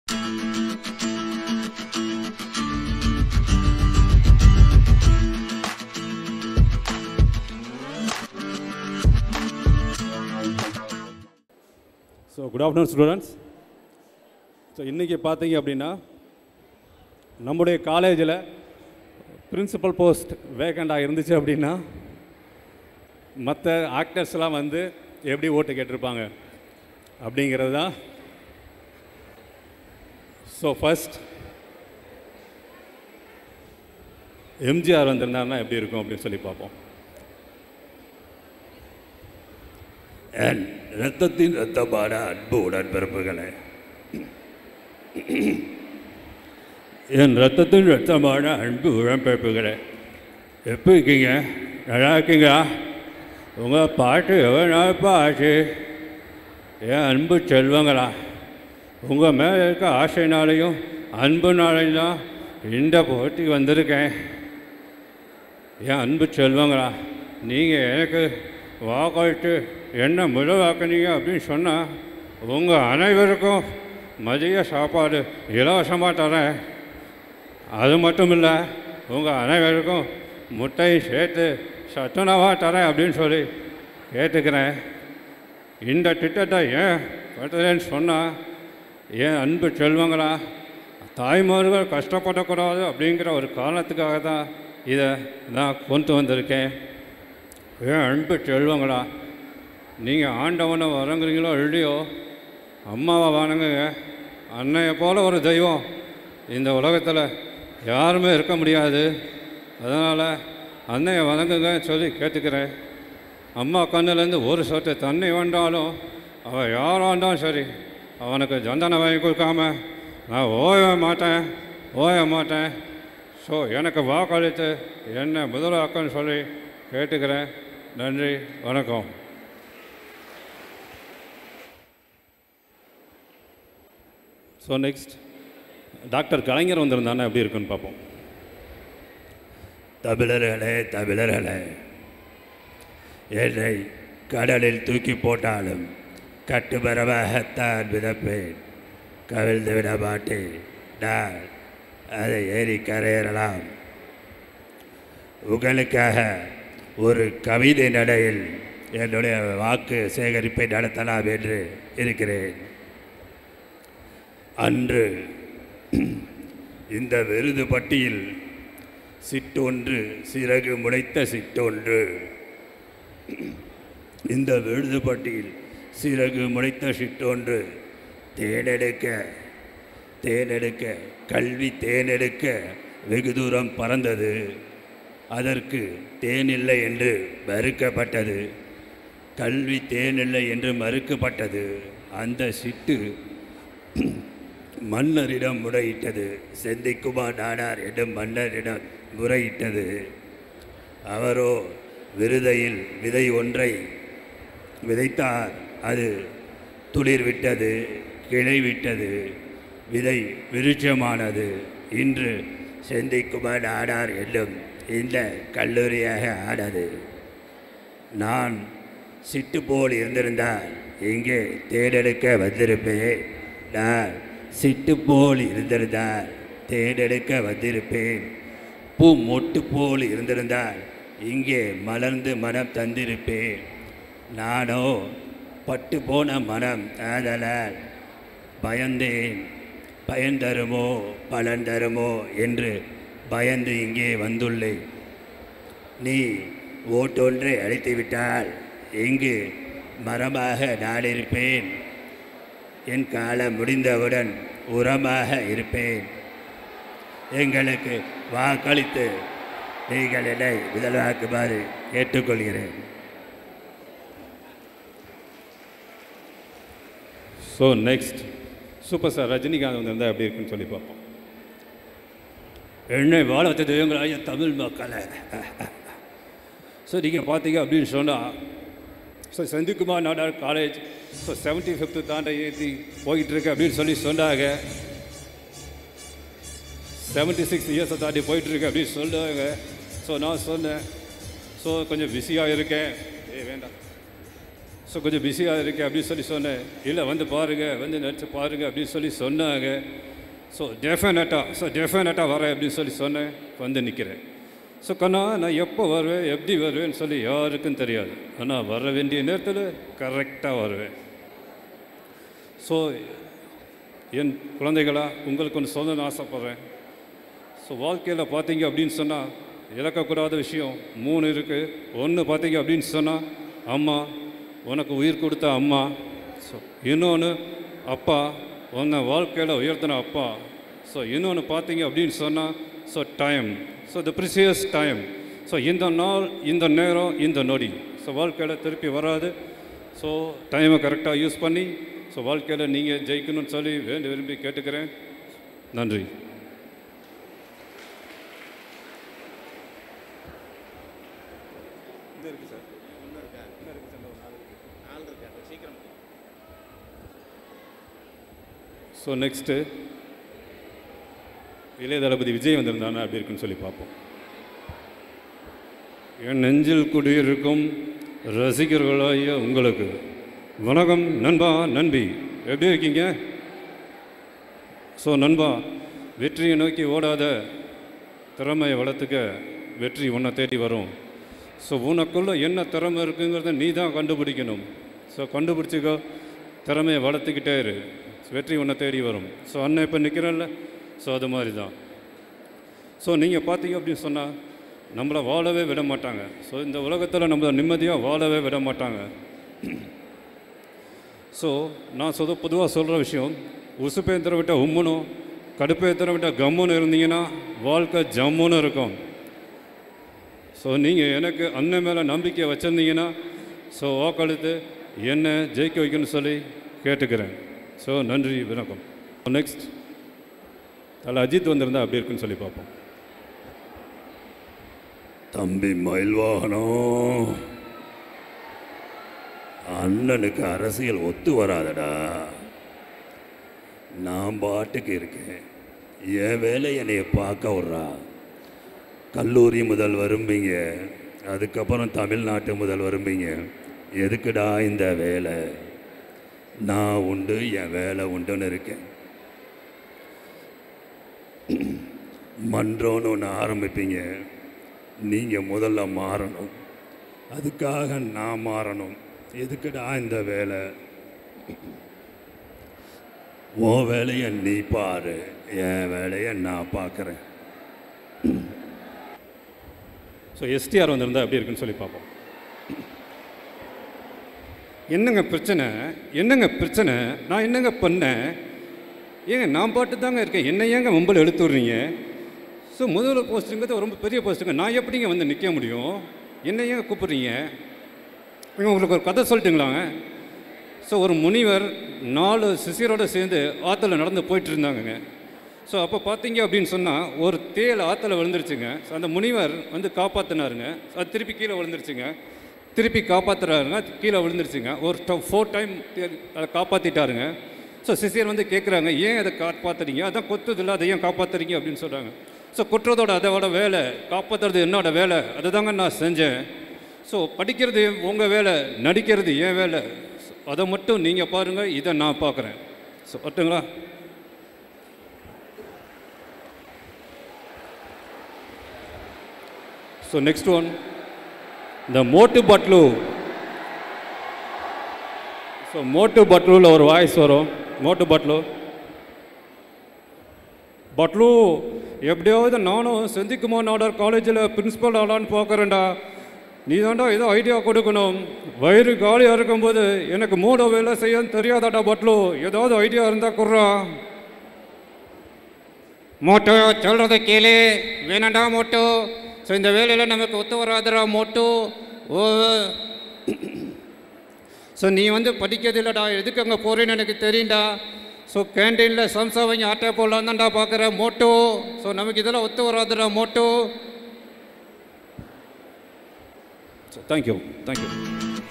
so good afternoon students so இன்றைக்கி பார்த்தீங்க அப்படின்னா நம்முடைய காலேஜில் பிரின்சிபல் போஸ்ட் வேக்கண்டாக இருந்துச்சு அப்படின்னா மற்ற ஆக்டர்ஸ்லாம் வந்து எப்படி ஓட்டு கேட்டிருப்பாங்க அப்படிங்கிறது தான் ஸோ ஃபஸ்ட் எம்ஜிஆர் வந்திருந்தாருன்னா எப்படி இருக்கும் அப்படின்னு சொல்லி பார்ப்போம் என் இரத்தத்தின் இரத்தமான அன்பு உடன்பிறப்புகளே என் ரத்தத்தின் ரத்தமான அன்பு உடன்பிறப்புகளே எப்போ இருக்கீங்க நல்லா இருக்கீங்களா உங்கள் பாட்டு எவ்வளோ ஆச்சு என் அன்பு செல்வங்களா உங்கள் மேலே இருக்க ஆசைனாலையும் அன்புனாலையும் தான் இந்த போட்டி வந்திருக்கேன் என் அன்பு செல்வங்களா நீங்கள் எனக்கு வாக்களித்து என்ன முதலாக்குனீங்க அப்படின்னு சொன்னால் உங்கள் அனைவருக்கும் மதிய சாப்பாடு இலவசமாக தரேன் அது மட்டும் இல்லை உங்கள் அனைவருக்கும் முட்டையும் சேர்த்து சத்துணவாக தரேன் அப்படின்னு சொல்லி கேட்டுக்கிறேன் இந்த திட்டத்தை ஏன் கட்டுறேன்னு சொன்னால் ஏன் அன்பு செல்வங்களா தாய்மார்கள் கஷ்டப்படக்கூடாது அப்படிங்கிற ஒரு காரணத்துக்காக தான் இதை நான் கொண்டு வந்திருக்கேன் ஏன் அன்பு செல்வங்களா நீங்கள் ஆண்டவனை வணங்குறீங்களோ இல்லையோ அம்மாவை வணங்குங்க அன்னையை போல ஒரு தெய்வம் இந்த உலகத்தில் யாருமே இருக்க முடியாது அதனால் அன்னையை வணங்குங்க சொல்லி கேட்டுக்கிறேன் அம்மா கண்ணுலேருந்து ஒரு சொட்டு தண்ணி வந்தாலும் அவள் யாராக இருந்தாலும் சரி அவனுக்கு தண்டனை வாங்கி கொடுக்காம நான் ஓய மாட்டேன் ஓய மாட்டேன் ஸோ எனக்கு வாக்களித்து என்ன முதலாக்கன்னு சொல்லி கேட்டுக்கிறேன் நன்றி வணக்கம் ஸோ நெக்ஸ்ட் டாக்டர் கலைஞர் வந்திருந்தானா எப்படி இருக்குன்னு பார்ப்போம் தமிழர்களே தமிழர்களே என்னை கடலில் தூக்கி போட்டாலும் கட்டுமரமாகத்தான் மிதப்பேன் கவிழ்ந்து விட மாட்டேன் நான் அதை ஏறி கரையேறலாம் உங்களுக்காக ஒரு கவிதை நடையில் என்னுடைய வாக்கு சேகரிப்பை நடத்தலாம் என்று இருக்கிறேன் அன்று இந்த விருது பட்டியில் சிட்டொன்று சிறகு முளைத்த சிட்டொன்று இந்த விருது பட்டியில் சிறகு முளைத்த சிட்டொன்று தேனெடுக்க தேனெடுக்க கல்வி தேனெடுக்க வெகு தூரம் பறந்தது அதற்கு தேனில்லை என்று மறுக்கப்பட்டது கல்வி தேனில்லை என்று மறுக்கப்பட்டது அந்த சிட்டு மன்னரிடம் முறையிட்டது செந்திக்குமார் நாடார் என்னும் மன்னரிடம் முறையிட்டது அவரோ விருதையில் விதை ஒன்றை விதைத்தார் அது துளிர் விட்டது கிளை விட்டது விதை விருட்சமானது இன்று செந்திக்குமார் நாடார் என்னும் இந்த கல்லூரியாக ஆனது நான் சிட்டு போல் இருந்திருந்தால் இங்கே தேடெடுக்க வந்திருப்பேன் நான் சிட்டு போல் இருந்திருந்தால் தேடெடுக்க வந்திருப்பேன் பூ மொட்டு போல் இருந்திருந்தால் இங்கே மலர்ந்து மனம் தந்திருப்பேன் நானோ பட்டு போன மனம் ஆதலால் பயந்தேன் பயன் தருமோ பலன் தருமோ என்று பயந்து இங்கே வந்துள்ளேன் நீ ஓட்டொன்றை அழைத்து விட்டால் இங்கு மரமாக நான் இருப்பேன் என் காலம் முடிந்தவுடன் உரமாக இருப்பேன் எங்களுக்கு வாக்களித்து நீங்கள் என்னை முதல்வாக்குமாறு கேட்டுக்கொள்கிறேன் so next super star Rajinikanth வந்திருந்தா எப்படி இருக்குன்னு சொல்லி பார்ப்போம் என்னை வாழ வச்ச தெய்வங்களாய தமிழ் மக்களை ஸோ நீங்கள் பார்த்தீங்க அப்படின்னு சொன்னால் so Senthilkumar Nadar college so seventy fifth தாண்ட ஏற்றி போயிட்டுருக்கு அப்படின்னு சொல்லி சொன்னாங்க செவன்ட்டி சிக்ஸ் இயர்ஸை தாண்டி போயிட்டுருக்கு அப்படின்னு சொன்னாங்க ஸோ நான் சொன்னேன் ஸோ கொஞ்சம் பிஸியாக இருக்கேன் ஏ வேண்டாம் ஸோ கொஞ்சம் பிஸியாக இருக்கேன் அப்படின்னு சொல்லி சொன்னேன் இல்லை வந்து பாருங்கள் வந்து நடிச்சு பாருங்கள் அப்படின்னு சொல்லி சொன்னாங்க ஸோ டெஃபினட்டாக ஸோ டெஃபினட்டாக வரேன் அப்படின்னு சொல்லி சொன்னேன் வந்து நிற்கிறேன் ஸோ கண்ணா நான் எப்போ வருவேன் எப்படி வருவேன்னு சொல்லி யாருக்கும் தெரியாது ஆனால் வர வேண்டிய நேரத்தில் கரெக்டாக வருவேன் ஸோ என் குழந்தைகளா உங்களுக்கு ஒன்று சொல்லணும்னு ஆசைப்பட்றேன் ஸோ வாழ்க்கையில் பார்த்தீங்க அப்படின்னு சொன்னால் இழக்கக்கூடாத விஷயம் மூணு இருக்குது ஒன்று பார்த்தீங்க அப்படின்னு சொன்னால் அம்மா உனக்கு உயிர் கொடுத்த அம்மா ஸோ இன்னொன்று அப்பா உன்னை வாழ்க்கையில் உயர்த்தின அப்பா ஸோ இன்னொன்று பார்த்தீங்க அப்படின்னு சொன்னால் so time so the precious time so இந்த நாள் இந்த நேரம் இந்த நொடி ஸோ வாழ்க்கையில் திருப்பி வராது ஸோ டைமை கரெக்டாக யூஸ் பண்ணி ஸோ வாழ்க்கையில் நீங்கள் ஜெயிக்கணும்னு சொல்லி வேண்டி விரும்பி கேட்டுக்கிறேன் நன்றி ஸோ நெக்ஸ்ட்டு இளைய தளபதி விஜய் வந்திருந்தானா அப்படி இருக்குன்னு சொல்லி பார்ப்போம் என் நெஞ்சில் குடியிருக்கும் ரசிகர்களாகிய உங்களுக்கு வணக்கம் நண்பா நண்பி எப்படி இருக்கீங்க ஸோ நண்பா வெற்றியை நோக்கி ஓடாத திறமையை வளர்த்துக்க வெற்றி உன்னை தேடி வரும் ஸோ உனக்குள்ளே என்ன திறமை இருக்குங்கிறத நீ தான் கண்டுபிடிக்கணும் ஸோ கண்டுபிடிச்சிக்கோ திறமையை வளர்த்துக்கிட்டே இரு வெற்றி உன்னை தேடி வரும் ஸோ அண்ணன் இப்போ நிற்கிறல்ல ஸோ அது மாதிரி தான் ஸோ நீங்கள் பார்த்தீங்க அப்படின்னு சொன்னால் நம்மளை வாழவே விட மாட்டாங்க ஸோ இந்த உலகத்தில் நம்மளை நிம்மதியாக வாழவே விட மாட்டாங்க ஸோ நான் சொத பொதுவாக சொல்கிற விஷயம் உசுப்பேந்திர விட்ட உம்முனும் கடுப்பேந்திர விட்ட கம்முன்னு இருந்தீங்கன்னா வாழ்க்கை ஜம்முன்னு இருக்கும் ஸோ நீங்கள் எனக்கு அண்ணன் மேலே நம்பிக்கை வச்சுருந்தீங்கன்னா ஸோ வாக்களித்து என்னை ஜெயிக்க வைக்கணும்னு சொல்லி கேட்டுக்கிறேன் ஸோ நன்றி வணக்கம் நெக்ஸ்ட் அதில் அஜித் வந்திருந்தா அப்படி இருக்குன்னு சொல்லி பார்ப்போம் தம்பி மயில் வாகனம் அண்ணனுக்கு அரசியல் ஒத்து வராதடா நான் பாட்டுக்கு இருக்கேன் என் வேலை என்னைய பார்க்க விட்றா கல்லூரி முதல் வரும்பீங்க அதுக்கப்புறம் தமிழ்நாட்டு முதல் வரும்பீங்க எதுக்குடா இந்த வேலை நான் உண்டு என் வேலை உண்டுன்னு இருக்கேன் மன்றோன்னு ஒன்று ஆரம்பிப்பீங்க நீங்கள் முதல்ல மாறணும் அதுக்காக நான் மாறணும் எதுக்குடா இந்த வேலை உன் வேலையை நீ பாரு என் வேலையை நான் பார்க்குறேன் ஸோ எஸ்டிஆர் வந்திருந்தா எப்படி இருக்குன்னு சொல்லி பார்ப்போம் என்னங்க பிரச்சனை என்னங்க பிரச்சனை நான் என்னங்க பண்ணேன் ஏங்க நான் பாட்டு தாங்க இருக்கேன் என்ன ஏங்க மும்பல் எடுத்து விட்றீங்க ஸோ முதல்வர் போஸ்ட்டுங்கிறது ரொம்ப பெரிய போஸ்ட்டுங்க நான் எப்படிங்க வந்து நிற்க முடியும் என்ன ஏங்க கூப்பிட்றீங்க ஏங்க உங்களுக்கு ஒரு கதை சொல்லட்டுங்களாங்க ஸோ ஒரு முனிவர் நாலு சிசியரோடு சேர்ந்து ஆற்றுல நடந்து போயிட்டு இருந்தாங்கங்க ஸோ அப்போ பார்த்தீங்க அப்படின்னு சொன்னால் ஒரு தேல் ஆற்றுல விழுந்துருச்சுங்க ஸோ அந்த முனிவர் வந்து காப்பாற்றினாருங்க அது திருப்பி கீழே விழுந்துருச்சுங்க திருப்பி காப்பாற்றுறாருங்க அது கீழே விழுந்துருச்சுங்க ஒரு ஃபோர் டைம் அதை காப்பாற்றிட்டாருங்க ஸோ சிசியர் வந்து கேட்குறாங்க ஏன் அதை காப்பாற்றுறீங்க அதான் கொத்துதில்ல அதை ஏன் காப்பாற்றுறீங்க அப்படின்னு சொல்கிறாங்க ஸோ கொட்டுறதோட அதோட வேலை காப்பாற்றுறது என்னோட வேலை அதை தாங்க நான் செஞ்சேன் ஸோ படிக்கிறது உங்கள் வேலை நடிக்கிறது என் வேலை So, அதை மட்டும் நீங்கள் பாருங்கள் இதை நான் பார்க்குறேன் ஸோ வரட்டுங்களா ஸோ நெக்ஸ்ட் ஒன் இந்த மோட்டு பட்லு ஸோ மோட்டு பட்லுவில் ஒரு வாய்ஸ் வரும் மோட்டு பட்லு பட்லு எப்படியாவது நானும் செந்திக்குமார் நாடார் காலேஜில் பிரின்ஸிபல் ஆடான்னு பார்க்குறேன்டா நீ தாண்டா ஏதோ ஐடியா கொடுக்கணும் வயிறு காலியாக இருக்கும்போது எனக்கு மூட வேலை செய்ய தெரியாதாடா பட்லு ஏதாவது ஐடியா இருந்தால் குர்றா மோட்டோ சொல்கிறத கேளு வேணாண்டா மோட்டோ ஸோ இந்த வேலையில் நமக்கு ஒத்து வராதுடா மோட்டோ ஓ ஸோ நீ வந்து படிக்கிறது இல்லைடா எதுக்கு அங்கே போகிறேன்னு எனக்கு தெரியும்டா ஸோ கேன்டீனில் சம்சா வாங்கி ஆட்டை போடலாம் தான்டா பார்க்குற மோட்டோ ஸோ நமக்கு இதெல்லாம் ஒத்து வராதுடா மோட்டோ ஸோ தேங்க்யூ தேங்க்யூ